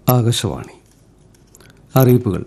ആകാശവാണി അറിയിപ്പുകൾ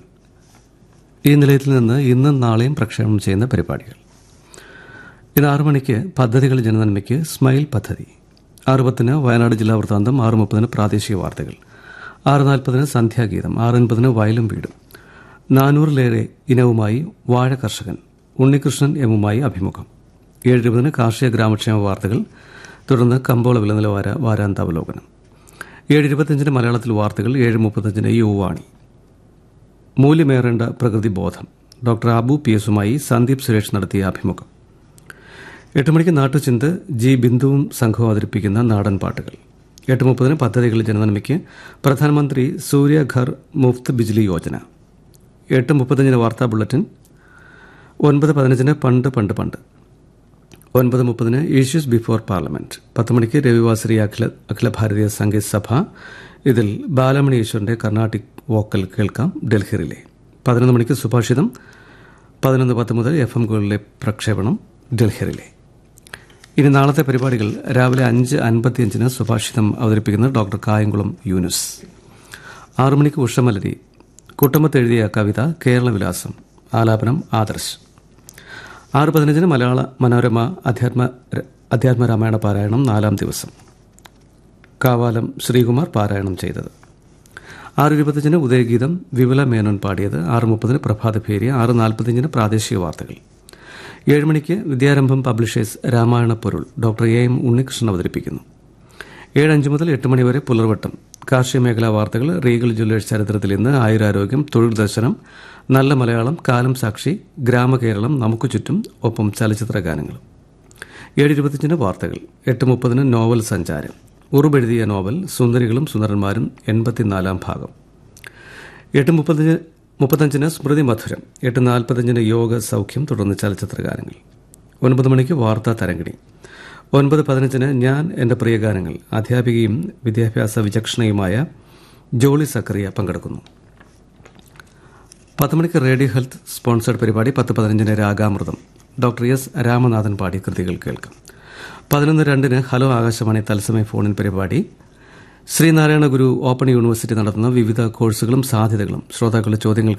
ഈ നിലയത്തിൽ നിന്ന് ഇന്നും നാളെയും പ്രക്ഷേപണം ചെയ്യുന്ന പരിപാടികൾ ഇന്ന് ആറു മണിക്ക് പദ്ധതികൾ ജനനന്മയ്ക്ക് സ്മൈൽ പദ്ധതി ആറ് പത്തിന് വയനാട് ജില്ലാ വൃത്താന്തം ആറ് മുപ്പതിന് പ്രാദേശിക വാർത്തകൾ ആറ് നാൽപ്പതിന് സന്ധ്യാഗീതം ആറ് അൻപതിന് വയലും വീടും നാനൂറിലേറെ ഇനവുമായി വാഴ കർഷകൻ ഉണ്ണികൃഷ്ണൻ എമ്മുമായി അഭിമുഖം ഏഴ് ഇരുപതിന് കാർഷിക ഗ്രാമക്ഷേമ വാർത്തകൾ തുടർന്ന് കമ്പോള വില നിലവാര വാരാന്താവലോകനം ഏഴ് ഇരുപത്തിയഞ്ചിന് മലയാളത്തിൽ വാർത്തകൾ ഏഴ് മുപ്പത്തഞ്ചിന് യുവാണി മൂല്യമേറേണ്ട പ്രകൃതി ബോധം ഡോക്ടർ അബു പി എസുമായി സന്ദീപ് സുരേഷ് നടത്തിയ അഭിമുഖം എട്ട് മണിക്ക് നാട്ടുചിന്ത് ജി ബിന്ദുവും സംഘവും അവതരിപ്പിക്കുന്ന നാടൻ പാട്ടുകൾ എട്ട് മുപ്പതിന് പദ്ധതികൾ ജനനന്മയ്ക്ക് പ്രധാനമന്ത്രി സൂര്യഘർ മുഫ്ത് ബിജ്ലി യോജന എട്ട് മുപ്പത്തഞ്ചിന് വാർത്താ ബുള്ളറ്റിൻ ഒൻപത് പതിനഞ്ചിന് പണ്ട് പണ്ട് പണ്ട് ഒൻപത് മുപ്പതിന് ഇഷ്യൂസ് ബിഫോർ പാർലമെന്റ് പത്ത് മണിക്ക് രവിവാസരി അഖില അഖില ഭാരതീയ സംഗീത് സഭ ഇതിൽ ബാലമണി ഈശ്വറിന്റെ കർണാട്ടിക് വോക്കൽ കേൾക്കാം ഡൽഹിയിലെ പതിനൊന്ന് മണിക്ക് സുഭാഷിതം പതിനൊന്ന് പത്ത് മുതൽ എഫ് എം പ്രക്ഷേപണം ഡൽഹിയിലെ ഇനി നാളത്തെ പരിപാടികൾ രാവിലെ അഞ്ച് അൻപത്തിയഞ്ചിന് സുഭാഷിതം അവതരിപ്പിക്കുന്ന ഡോക്ടർ കായംകുളം യൂനുസ് ആറു മണിക്ക് ഉഷമലരി കുട്ടമ്പത്ത് എഴുതിയ കവിത കേരള വിലാസം ആലാപനം ആദർശ് ആറ് പതിനഞ്ചിന് മലയാള മനോരമ അധ്യാത്മ അധ്യാത്മ രാമായണ പാരായണം നാലാം ദിവസം കാവാലം ശ്രീകുമാർ പാരായണം ചെയ്തത് ആറ് ഇരുപത്തഞ്ചിന് ഉദയഗീതം വിമല മേനോൻ പാടിയത് ആറ് മുപ്പതിന് പ്രഭാതഭേരി ആറ് നാൽപ്പത്തിയഞ്ചിന് പ്രാദേശിക വാർത്തകൾ ഏഴ് മണിക്ക് വിദ്യാരംഭം പബ്ലിഷേഴ്സ് രാമായണ പൊരുൾ ഡോക്ടർ എ എം ഉണ്ണികൃഷ്ണൻ അവതരിപ്പിക്കുന്നു ഏഴ് അഞ്ച് മുതൽ എട്ട് മണിവരെ പുലർവട്ടം കാർഷിക മേഖലാ വാർത്തകൾ റീഗൽ ജ്വല്ലേഴ്സ് ചരിത്രത്തിൽ ഇന്ന് ആയുരാരോഗ്യം തൊഴിൽ ദർശനം നല്ല മലയാളം കാലം സാക്ഷി ഗ്രാമകേരളം നമുക്ക് ചുറ്റും ഒപ്പം ചലച്ചിത്ര ഗാനങ്ങളും ഏഴ് ഇരുപത്തിയഞ്ചിന് വാർത്തകൾ എട്ട് മുപ്പതിന് നോവൽ സഞ്ചാരം ഉറുബെഴുതിയ നോവൽ സുന്ദരികളും സുന്ദരന്മാരും എൺപത്തിനാലാം ഭാഗം എട്ട് മുപ്പത്തഞ്ച് മുപ്പത്തഞ്ചിന് സ്മൃതി മധുരം എട്ട് നാൽപ്പത്തഞ്ചിന് യോഗ സൗഖ്യം തുടർന്ന് ചലച്ചിത്ര ഗാനങ്ങൾ ഒൻപത് മണിക്ക് വാർത്താ തരംഗിണി ഒൻപത് പതിനഞ്ചിന് ഞാൻ എന്റെ പ്രിയ ഗാനങ്ങൾ അധ്യാപികയും വിദ്യാഭ്യാസ വിചക്ഷണയുമായ ജോളി സക്കറിയ പങ്കെടുക്കുന്നു പത്ത് മണിക്ക് റേഡിയോ ഹെൽത്ത് സ്പോൺസേഡ് പരിപാടി പത്ത് പതിനഞ്ചിന് രാഗാമൃതം ഡോക്ടർ എസ് രാമനാഥൻ പാടിയ കൃതികൾ കേൾക്കാം പതിനൊന്ന് രണ്ടിന് ഹലോ ആകാശവാണി തത്സമയ ഫോണിൻ പരിപാടി ശ്രീനാരായണ ഗുരു ഓപ്പൺ യൂണിവേഴ്സിറ്റി നടത്തുന്ന വിവിധ കോഴ്സുകളും സാധ്യതകളും ശ്രോതാക്കളുടെ ചോദ്യങ്ങൾക്ക്